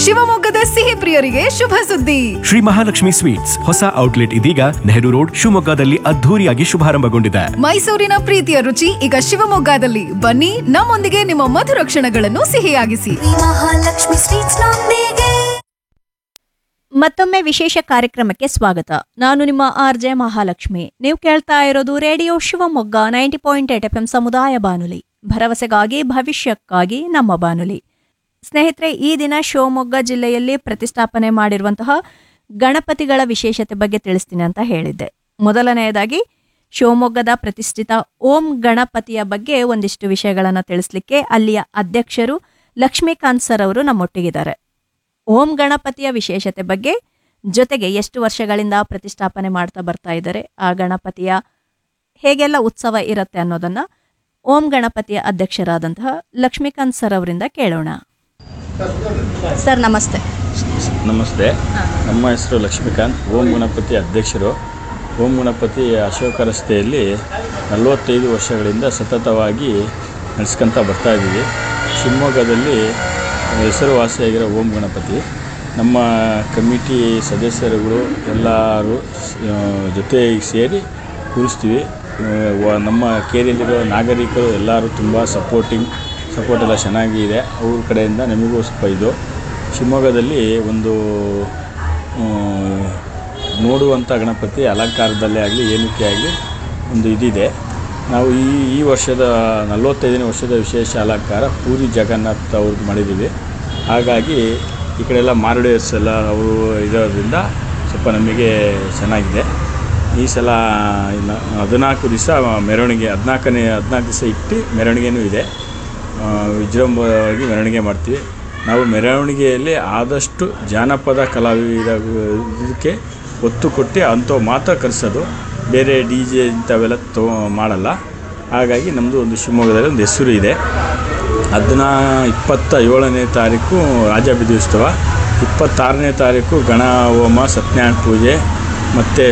ಶಿವಮೊಗ್ಗದ ಸಿಹಿ ಪ್ರಿಯರಿಗೆ ಶುಭ ಸುದ್ದಿ ಶ್ರೀ ಮಹಾಲಕ್ಷ್ಮಿ ಸ್ವೀಟ್ಸ್ ಹೊಸ ಔಟ್ಲೆಟ್ ಇದೀಗ ನೆಹರು ರೋಡ್ ಶಿವಮೊಗ್ಗದಲ್ಲಿ ಅದ್ಧೂರಿಯಾಗಿ ಶುಭಾರಂಭಗೊಂಡಿದೆ ಮೈಸೂರಿನ ಪ್ರೀತಿಯ ರುಚಿ ಈಗ ಶಿವಮೊಗ್ಗದಲ್ಲಿ ಬನ್ನಿ ನಮ್ಮೊಂದಿಗೆ ನಿಮ್ಮ ಮಧುರ ಕ್ಷಣಗಳನ್ನು ಸಿಹಿಯಾಗಿಸಿ ಮಹಾಲಕ್ಷ್ಮಿ ಸ್ವೀಟ್ಸ್ ನೊಂದಿಗೆ ಮತ್ತೊಮ್ಮೆ ವಿಶೇಷ ಕಾರ್ಯಕ್ರಮಕ್ಕೆ ಸ್ವಾಗತ ನಾನು ನಿಮ್ಮ ಆರ್ ಜೆ ಮಹಾಲಕ್ಷ್ಮಿ ನೀವು ಕೇಳ್ತಾ ಇರೋದು radio Shivamogga ninety point eight F M ಸಮುದಾಯ ಬಾನುಲಿ ಭರವಸೆಗಾಗಿ ಭವಿಷ್ಯಕ್ಕಾಗಿ ನಮ್ಮ ಬಾನುಲಿ ಸ್ನೇಹಿತರೆ ಈ ದಿನ ಶಿವಮೊಗ್ಗ ಜಿಲ್ಲೆಯಲ್ಲಿ ಪ್ರತಿಷ್ಠಾಪನೆ ಮಾಡಿರುವಂತಹ ಗಣಪತಿಗಳ ವಿಶೇಷತೆ ಬಗ್ಗೆ ತಿಳಿಸ್ತೀನಿ ಅಂತ ಹೇಳಿದ್ದೆ ಮೊದಲನೆಯದಾಗಿ ಶಿವಮೊಗ್ಗದ ಪ್ರತಿಷ್ಠಿತ ಓಂ ಗಣಪತಿಯ ಬಗ್ಗೆ ಒಂದಿಷ್ಟು ವಿಷಯಗಳನ್ನು ತಿಳಿಸ್ಲಿಕ್ಕೆ ಅಲ್ಲಿಯ ಅಧ್ಯಕ್ಷರು ಲಕ್ಷ್ಮೀಕಾಂತ್ ಸರ್ ಅವರು ನಮ್ಮೊಟ್ಟಿಗಿದ್ದಾರೆ ಓಂ ಗಣಪತಿಯ ವಿಶೇಷತೆ ಬಗ್ಗೆ ಜೊತೆಗೆ ಎಷ್ಟು ವರ್ಷಗಳಿಂದ ಪ್ರತಿಷ್ಠಾಪನೆ ಮಾಡ್ತಾ ಬರ್ತಾ ಇದ್ದಾರೆ ಆ ಗಣಪತಿಯ ಹೇಗೆಲ್ಲ ಉತ್ಸವ ಇರುತ್ತೆ ಅನ್ನೋದನ್ನ ಓಂ ಗಣಪತಿಯ ಅಧ್ಯಕ್ಷರಾದಂತಹ ಲಕ್ಷ್ಮೀಕಾಂತ್ ಸರ್ ಅವರಿಂದ ಕೇಳೋಣ ಸರ್ ನಮಸ್ತೆ ನಮಸ್ತೆ ನಮ್ಮ ಹೆಸರು ಲಕ್ಷ್ಮೀಕಾಂತ್ ಓಂ ಗಣಪತಿ ಅಧ್ಯಕ್ಷರು ಓಂ ಗಣಪತಿ ಅಶೋಕ ರಸ್ತೆಯಲ್ಲಿ ನಲವತ್ತೈದು ವರ್ಷಗಳಿಂದ ಸತತವಾಗಿ ನಡೆಸ್ಕೊಂತ ಬರ್ತಾ ಇದ್ದೀವಿ ಶಿವಮೊಗ್ಗದಲ್ಲಿ ಹೆಸರುವಾಸಿಯಾಗಿರೋ ಓಂ ಗಣಪತಿ ನಮ್ಮ ಕಮಿಟಿ ಸದಸ್ಯರುಗಳು ಎಲ್ಲರೂ ಆ, ಜೊತೆಗೆ ಸೇರಿ ಕೂರಿಸ್ತೀವಿ ಆ, ವ- ನಮ್ಮ ಕೇರಿಯಲ್ಲಿರೋ ನಾಗರಿಕರು ಎಲ್ಲರೂ ತುಂಬ ಸಪೋರ್ಟಿಂಗ್ ಸಪೋರ್ಟ್ ಎಲ್ಲ ಚೆನ್ನಾಗಿದೆ ಅವ್ರ ಕಡೆಯಿಂದ ನಮಗೂ ಸ್ವಲ್ಪ ಇದು ಶಿವಮೊಗ್ಗದಲ್ಲಿ ಒಂದು ಆ, ನೋಡುವಂಥ ಗಣಪತಿ ಅಲಂಕಾರದಲ್ಲೇ ಆಗಲಿ ಏನಕ್ಕೆ ಆಗಲಿ ಒಂದು ಇದಿದೆ ನಾವು ಈ ಈ ವರ್ಷದ ನಲವತ್ತೈದನೇ ವರ್ಷದ ವಿಶೇಷ ಅಲಂಕಾರ ಪೂರಿ ಜಗನ್ನಾಥ್ ಅವ್ರದ್ದು ಮಾಡಿದ್ದೀವಿ ಹಾಗಾಗಿ ಈ ಕಡೆ ಎಲ್ಲ ಮಾರುಡೇಸ್ ಎಲ್ಲ ಅವರು ಇರೋದ್ರಿಂದ ಸ್ವಲ್ಪ ನಮಗೆ ಚೆನ್ನಾಗಿದೆ ಈ ಸಲ ಇನ್ನು ಹದಿನಾಲ್ಕು ದಿವಸ ಮೆರವಣಿಗೆ ಹದಿನಾಲ್ಕನೇ ಹದಿನಾಲ್ಕು ದಿವಸ ಇಟ್ಟು ಮೆರವಣಿಗೆನೂ ಇದೆ ಆ, ವಿಜೃಂಭವಾಗಿ ಮೆರವಣಿಗೆ ಮಾಡ್ತೀವಿ ನಾವು ಮೆರವಣಿಗೆಯಲ್ಲಿ ಆದಷ್ಟು ಜಾನಪದ ಕಲಾವಿದ ಇದಕ್ಕೆ ಒತ್ತು ಕೊಟ್ಟು ಅಂಥವು ಮಾತ್ರ ಕರೆಸೋದು ಬೇರೆ ಡಿ ಜೆ ಇಂಥವೆಲ್ಲ ತೊ ಮಾಡಲ್ಲ ಹಾಗಾಗಿ ನಮ್ಮದು ಒಂದು ಶಿವಮೊಗ್ಗದಲ್ಲಿ ಒಂದು ಹೆಸರು ಇದೆ ಅದನ್ನ ಇಪ್ಪತ್ತ ಏಳನೇ ತಾರೀಕು ರಾಜಬೀದಿ ಉತ್ಸವ ಇಪ್ಪತ್ತಾರನೇ ತಾರೀಕು ಗಣ ಹೋಮ ಸತ್ಯನಾರಾಯಣ ಪೂಜೆ ಮತ್ತು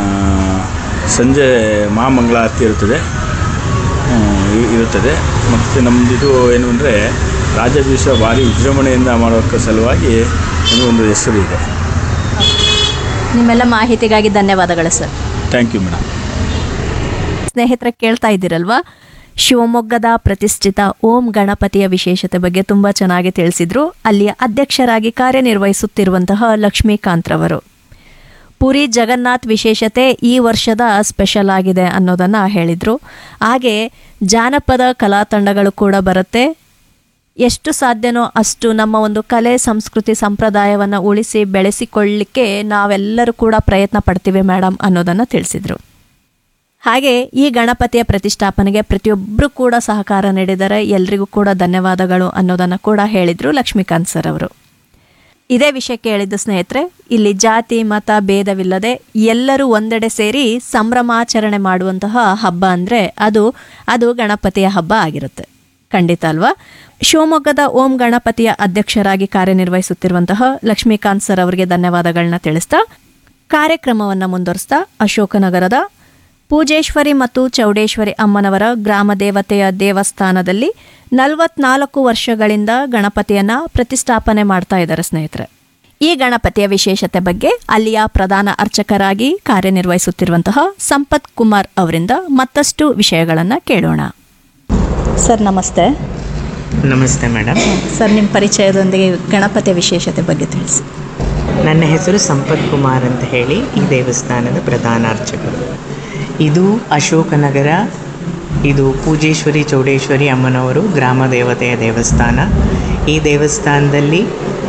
ಸಂಜೆ ಮಹಾಮಂಗಳಾರತಿ ಇರುತ್ತದೆ ಹ್ಮ್, ಇ- ಇರುತ್ತದೆ ಮತ್ತು ನಮ್ಮದಿದು ಏನು ಅಂದರೆ ರಾಜಬೀಸ ಭಾರಿ ವಿಜೃಂಭಣೆಯಿಂದ ಮಾಡೋಕ್ಕೆ ಸಲುವಾಗಿ ನಮಗೆ ಒಂದು ಹೆಸರು ಇದೆ ನಿಮ್ಮೆಲ್ಲ ಮಾಹಿತಿಗಾಗಿ ಧನ್ಯವಾದಗಳು ಸರ್ ಥ್ಯಾಂಕ್ ಯು ಮೇಡಮ್ ಸ್ನೇಹಿತರ ಕೇಳ್ತಾ ಇದ್ದೀರಲ್ವಾ ಶಿವಮೊಗ್ಗದ ಪ್ರತಿಷ್ಠಿತ ಓಂ ಗಣಪತಿಯ ವಿಶೇಷತೆ ಬಗ್ಗೆ ತುಂಬಾ ಚೆನ್ನಾಗಿ ತಿಳಿಸಿದ್ರು ಅಲ್ಲಿಯ ಅಧ್ಯಕ್ಷರಾಗಿ ಕಾರ್ಯನಿರ್ವಹಿಸುತ್ತಿರುವಂತಹ ಲಕ್ಷ್ಮೀಕಾಂತ್ ರವರು ಪುರಿ ಜಗನ್ನಾಥ್ ವಿಶೇಷತೆ ಈ ವರ್ಷದ ಸ್ಪೆಷಲ್ ಆಗಿದೆ ಅನ್ನೋದನ್ನ ಹೇಳಿದ್ರು ಹಾಗೆ ಜಾನಪದ ಕಲಾ ತಂಡಗಳು ಕೂಡ ಬರುತ್ತೆ ಎಷ್ಟು ಸಾಧ್ಯನೋ ಅಷ್ಟು ನಮ್ಮ ಒಂದು ಕಲೆ ಸಂಸ್ಕೃತಿ ಸಂಪ್ರದಾಯವನ್ನು ಉಳಿಸಿ ಬೆಳೆಸಿಕೊಳ್ಳಲಿಕ್ಕೆ ನಾವೆಲ್ಲರೂ ಕೂಡ ಪ್ರಯತ್ನ ಪಡ್ತೀವಿ ಮೇಡಮ್ ಅನ್ನೋದನ್ನು ತಿಳಿಸಿದ್ರು ಹಾಗೆ ಈ ಗಣಪತಿಯ ಪ್ರತಿಷ್ಠಾಪನೆಗೆ ಪ್ರತಿಯೊಬ್ಬರು ಕೂಡ ಸಹಕಾರ ನೀಡಿದ್ದಾರೆ ಎಲ್ರಿಗೂ ಕೂಡ ಧನ್ಯವಾದಗಳು ಅನ್ನೋದನ್ನು ಕೂಡ ಹೇಳಿದ್ರು ಲಕ್ಷ್ಮೀಕಾಂತ್ ಸರ್ ಅವರು ಇದೇ ವಿಷಯಕ್ಕೆ ಹೇಳಿದ್ದು ಸ್ನೇಹಿತರೆ ಇಲ್ಲಿ ಜಾತಿ ಮತ ಭೇದವಿಲ್ಲದೆ ಎಲ್ಲರೂ ಒಂದೆಡೆ ಸೇರಿ ಸಂಭ್ರಮಾಚರಣೆ ಮಾಡುವಂತಹ ಹಬ್ಬ ಅಂದರೆ ಅದು ಅದು ಗಣಪತಿಯ ಹಬ್ಬ ಆಗಿರುತ್ತೆ ಖಂಡಿತ ಅಲ್ವಾ ಶಿವಮೊಗ್ಗದ ಓಂ ಗಣಪತಿಯ ಅಧ್ಯಕ್ಷರಾಗಿ ಕಾರ್ಯನಿರ್ವಹಿಸುತ್ತಿರುವಂತಹ ಲಕ್ಷ್ಮೀಕಾಂತ್ ಸರ್ ಅವರಿಗೆ ಧನ್ಯವಾದಗಳನ್ನ ತಿಳಿಸ್ತಾ ಕಾರ್ಯಕ್ರಮವನ್ನು ಮುಂದುವರಿಸ್ತಾ ಅಶೋಕನಗರದ ಪೂಜೇಶ್ವರಿ ಮತ್ತು ಚೌಡೇಶ್ವರಿ ಅಮ್ಮನವರ ಗ್ರಾಮ ದೇವತೆಯ ದೇವಸ್ಥಾನದಲ್ಲಿ ನಲವತ್ನಾಲ್ಕು ವರ್ಷಗಳಿಂದ ಗಣಪತಿಯನ್ನ ಪ್ರತಿಷ್ಠಾಪನೆ ಮಾಡ್ತಾ ಇದ್ದಾರೆ ಸ್ನೇಹಿತರೆ ಈ ಗಣಪತಿಯ ವಿಶೇಷತೆ ಬಗ್ಗೆ ಅಲ್ಲಿಯ ಪ್ರಧಾನ ಅರ್ಚಕರಾಗಿ ಕಾರ್ಯನಿರ್ವಹಿಸುತ್ತಿರುವಂತಹ ಸಂಪತ್ ಕುಮಾರ್ ಅವರಿಂದ ಮತ್ತಷ್ಟು ವಿಷಯಗಳನ್ನು ಕೇಳೋಣ ಸರ್ ನಮಸ್ತೆ ನಮಸ್ತೆ ಮೇಡಮ್ ಸರ್ ನಿಮ್ಮ ಪರಿಚಯದೊಂದಿಗೆ ಗಣಪತಿಯ ವಿಶೇಷತೆ ಬಗ್ಗೆ ತಿಳಿಸಿ ನನ್ನ ಹೆಸರು ಸಂಪತ್ ಕುಮಾರ್ ಅಂತ ಹೇಳಿ ಈ ದೇವಸ್ಥಾನದ ಪ್ರಧಾನ ಅರ್ಚಕರು ಇದು ಅಶೋಕನಗರ ಇದು ಪೂಜೇಶ್ವರಿ ಚೌಡೇಶ್ವರಿ ಅಮ್ಮನವರು ಗ್ರಾಮ ದೇವತೆಯ ದೇವಸ್ಥಾನ ಈ ದೇವಸ್ಥಾನದಲ್ಲಿ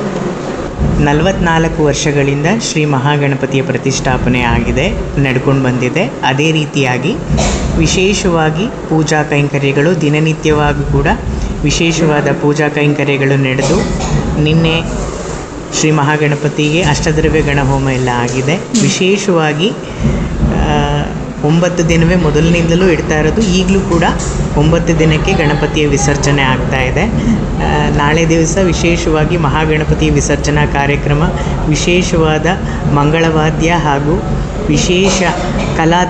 ನಲವತ್ನಾಲ್ಕು ವರ್ಷಗಳಿಂದ ಶ್ರೀ ಮಹಾಗಣಪತಿಯ ಪ್ರತಿಷ್ಠಾಪನೆ ಆಗಿದೆ ನಡ್ಕೊಂಡು ಬಂದಿದೆ ಅದೇ ರೀತಿಯಾಗಿ ವಿಶೇಷವಾಗಿ ಪೂಜಾ ಕೈಂಕರ್ಯಗಳು ದಿನನಿತ್ಯವಾಗಿ ಕೂಡ ವಿಶೇಷವಾದ ಪೂಜಾ ಕೈಂಕರ್ಯಗಳು ನಡೆದು ನಿನ್ನೆ ಶ್ರೀ ಮಹಾಗಣಪತಿಗೆ ಅಷ್ಟದ್ರವ್ಯ ಗಣಹೋಮ ಎಲ್ಲ ಆಗಿದೆ ವಿಶೇಷವಾಗಿ ಆ, ಒಂಬತ್ತು ದಿನವೇ ಮೊದಲಿನಿಂದಲೂ ಇಡ್ತಾ ಇರೋದು ಈಗಲೂ ಕೂಡ ಒಂಬತ್ತು ದಿನಕ್ಕೆ ಗಣಪತಿಯ ವಿಸರ್ಜನೆ ಆಗ್ತಾ ಇದೆ ಆ, ನಾಳೆ ದಿವಸ ವಿಶೇಷವಾಗಿ ಮಹಾಗಣಪತಿಯ ವಿಸರ್ಜನಾ ಕಾರ್ಯಕ್ರಮ ವಿಶೇಷವಾದ ಮಂಗಳವಾದ್ಯ ಹಾಗೂ ವಿಶೇಷ ಕಲಾ